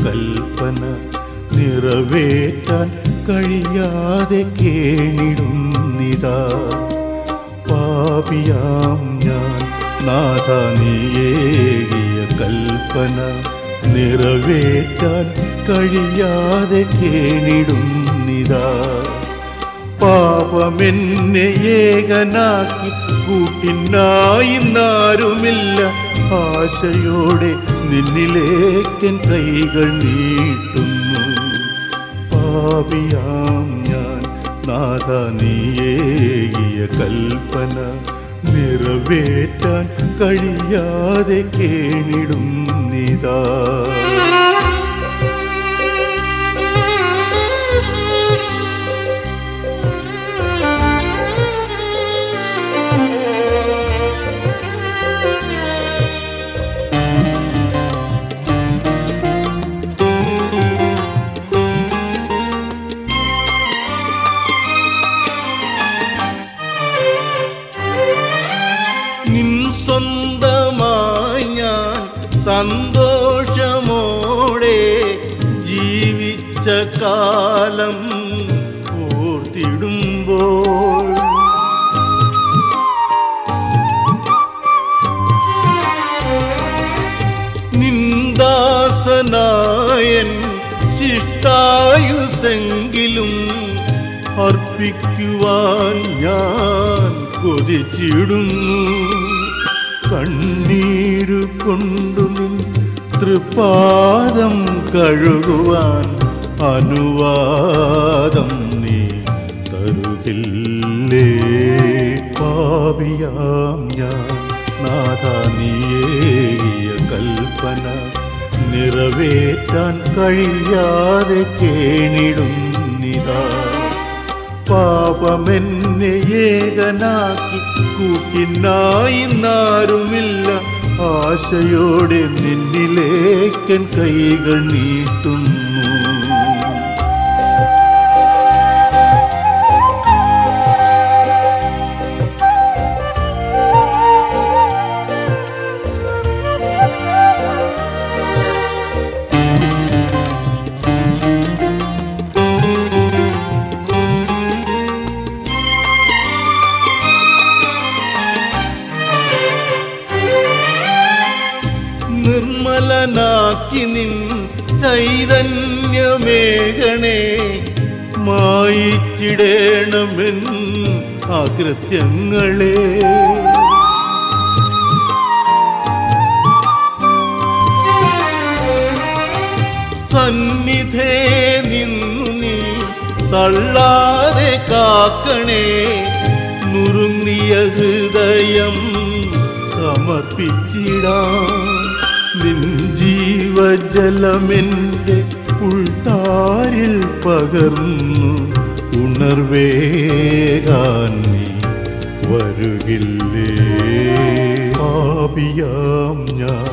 കൽപ്പന നിറവേറ്റാൻ കഴിയാതെ കേണിടുന്നിതാ പാപിയാം ഞാൻ നാഥ നീയേകിയ കൽപ്പന നിറവേറ്റാൻ കഴിയാതെ കേണിടുന്നിതാ പാപമെന്നെ ഏകനാക്കി കൂട്ടിനായി നാരുമില്ല ആശയോടെ നിന്നിലേക്കൻ കൈകൾ നീട്ടുന്നു പാപിയാം ഞാൻ നാഥ നീയേകിയ കൽപ്പന നിറവേറ്റാൻ കഴിയാതെ കേണിടുന്നിതാ നിൻ സ്വന്തമായി ഞാൻ സന്തോഷമോടെ ജീവിച്ച കാലം ഓർത്തിടുമ്പോൾ നിന്ദാസനായൻ ശിഷ്ടായുസെങ്കിലും അർപ്പിക്കുവാൻ ഞാൻ കൊതിച്ചിടുന്നു കണ്ണീരു കൊണ്ടു നിൻ തൃപാദം കഴുകുവാൻ അനുവാദം നീ തരുകില്ലേ പാപിയാം ഞാൻ നാഥ നീയേയ കൽപ്പന നിറവേറ്റാൻ കഴിയാതെ കേണിടുന്നിതാ പാപമെന്നെ ഏകനാക്കി കൂട്ടിനായി നാരുമില്ല ആശയോടെ നിന്നിലേക്കൻ കൈകൾ നീട്ടുന്നു നിർമ്മലനാക്കി നിൻ ചൈതന്യമേകണേ മായിച്ചിടേണമെൻ അകൃത്യങ്ങളെ സന്നിധേ നിന്നു നീ തള്ളാതെ കാക്കണേ നുറുങ്ങിയ ഹൃദയം സമർപ്പിച്ചിടാം നിൻ ജീവജലമെൻ്റെ ഉൾത്താരിൽ പകർന്നു ഉണർവേകാൻ നീ വരുകില്ലേ പാപിയാം ഞാൻ